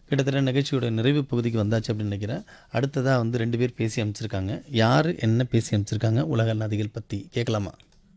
கிட்டத்தட்ட நிகழ்ச்சியோட நிறைவு பகுதிக்கு வந்தாச்சு அப்படின்னு நினைக்கிறேன் அடுத்ததாக வந்து ரெண்டு பேர் பேசி அமைச்சிருக்காங்க யார் என்ன பேசி அமைச்சிருக்காங்க உலக நதிகள் பற்றி கேட்கலாமா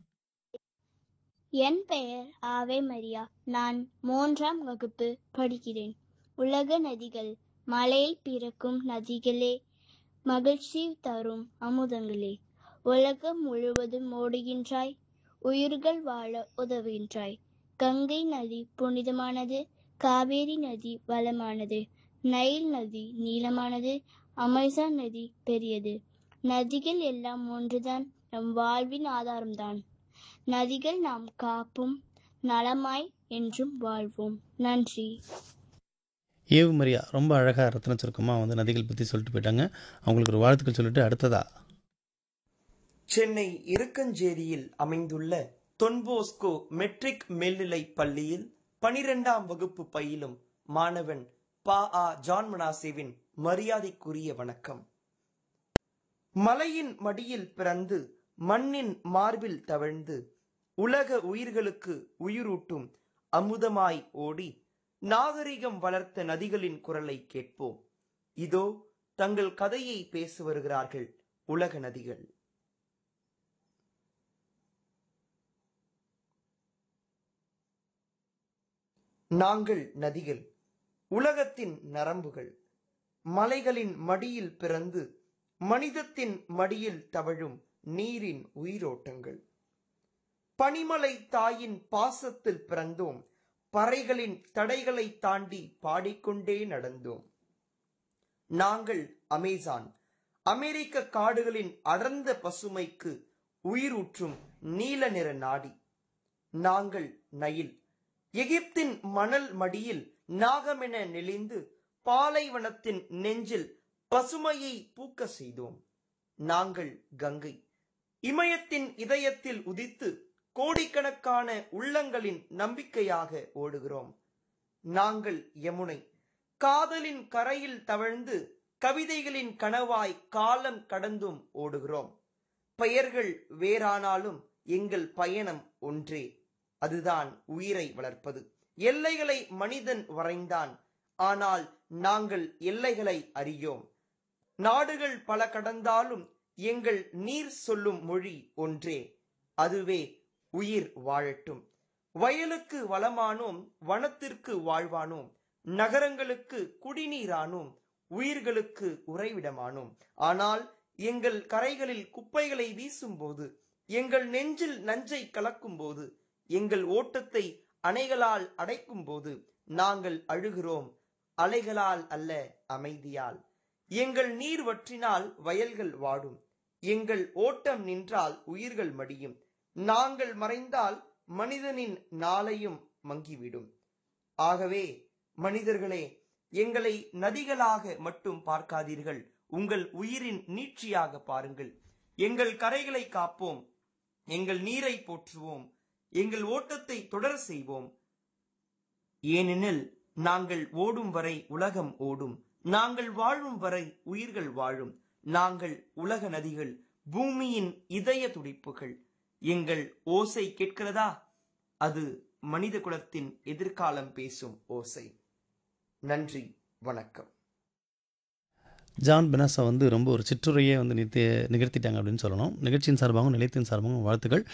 என் பெயர் ஆவே மரியா நான் மூன்றாம் வகுப்பு படிக்கிறேன் உலக நதிகள் மலையில் பிறக்கும் நதிகளே மகிழ்ச்சி தரும் அமுதங்களே உலகம் முழுவதும் ஓடுகின்றாய் உயிர்கள் வாழ உதவுகின்றாய் கங்கை நதி புனிதமானது காவேரி நதி வளமானது நைல் நதி நீளமானது அமேசான் நதி பெரியது நதிகள் எல்லாம் ஒன்றுதான் நம் வாழ்வின் ஆதாரம்தான் நதிகள் நாம் காப்பும் நலமாய் என்றும் வாழ்வோம் நன்றி ஏவு மரியா ரொம்ப அழகாக ரத்ன சுருக்கமாக வந்து நதிகள் பற்றி சொல்லிட்டு போயிட்டாங்க அவங்களுக்கு ஒரு வாழ்த்துக்கள் சொல்லிட்டு அடுத்ததா சென்னை இருக்கஞ்சேரியில் அமைந்துள்ள தொன்போஸ்கோ மெட்ரிக் மேல்நிலைப் பள்ளியில் பனிரெண்டாம் வகுப்பு பயிலும் மாணவன் பா ஆ ஜான் மனாசேவின் மரியாதைக்குரிய வணக்கம் மலையின் மடியில் பிறந்து மண்ணின் மார்பில் தவழ்ந்து உலக உயிர்களுக்கு உயிரூட்டும் அமுதமாய் ஓடி நாகரிகம் வளர்த்த நதிகளின் குரலை கேட்போம் இதோ தங்கள் கதையை பேச வருகிறார்கள் உலக நதிகள் நாங்கள் நதிகள் உலகத்தின் நரம்புகள் மலைகளின் மடியில் பிறந்து மனிதத்தின் மடியில் தவழும் நீரின் உயிரோட்டங்கள் பனிமலை தாயின் பாசத்தில் பிறந்தோம் பறைகளின் தடைகளை தாண்டி பாடிக்கொண்டே நடந்தோம் நாங்கள் அமேசான் அமெரிக்க காடுகளின் அடர்ந்த பசுமைக்கு உயிரூற்றும் நீல நிற நாடி நாங்கள் நயில் எகிப்தின் மணல் மடியில் நாகமென நெளிந்து பாலைவனத்தின் நெஞ்சில் பசுமையை பூக்க செய்தோம் நாங்கள் கங்கை இமயத்தின் இதயத்தில் உதித்து கோடிக்கணக்கான உள்ளங்களின் நம்பிக்கையாக ஓடுகிறோம் நாங்கள் யமுனை காதலின் கரையில் தவழ்ந்து கவிதைகளின் கனவாய் காலம் கடந்தும் ஓடுகிறோம் பெயர்கள் வேறானாலும் எங்கள் பயணம் ஒன்றே அதுதான் உயிரை வளர்ப்பது எல்லைகளை மனிதன் வரைந்தான் ஆனால் நாங்கள் எல்லைகளை அறியோம் நாடுகள் பல கடந்தாலும் எங்கள் நீர் சொல்லும் மொழி ஒன்றே அதுவே உயிர் வாழட்டும் வயலுக்கு வளமானோம் வனத்திற்கு வாழ்வானோம் நகரங்களுக்கு குடிநீரானோம் உயிர்களுக்கு உறைவிடமானோம் ஆனால் எங்கள் கரைகளில் குப்பைகளை வீசும்போது எங்கள் நெஞ்சில் நஞ்சை கலக்கும் போது எங்கள் ஓட்டத்தை அணைகளால் அடைக்கும் போது நாங்கள் அழுகிறோம் அலைகளால் அல்ல அமைதியால் எங்கள் நீர் வற்றினால் வயல்கள் வாடும் எங்கள் ஓட்டம் நின்றால் உயிர்கள் மடியும் நாங்கள் மறைந்தால் மனிதனின் நாளையும் மங்கிவிடும் ஆகவே மனிதர்களே எங்களை நதிகளாக மட்டும் பார்க்காதீர்கள் உங்கள் உயிரின் நீட்சியாக பாருங்கள் எங்கள் கரைகளை காப்போம் எங்கள் நீரை போற்றுவோம் எங்கள் ஓட்டத்தை தொடர செய்வோம் ஏனெனில் நாங்கள் ஓடும் வரை உலகம் ஓடும் நாங்கள் வாழும் வரை உயிர்கள் வாழும் நாங்கள் உலக நதிகள் பூமியின் இதய துடிப்புகள் எங்கள் ஓசை கேட்கிறதா அது மனித குலத்தின் எதிர்காலம் பேசும் ஓசை நன்றி வணக்கம் ஜான் பெனாசா வந்து ரொம்ப ஒரு சிற்றுரையே வந்து நிறுத்தி நிகழ்த்திட்டாங்க அப்படின்னு சொல்லணும் நிகழ்ச்சியின் சார்பாகவும் நிலையத்தின் சார்பாகவும் வாழ்த்துக்கள்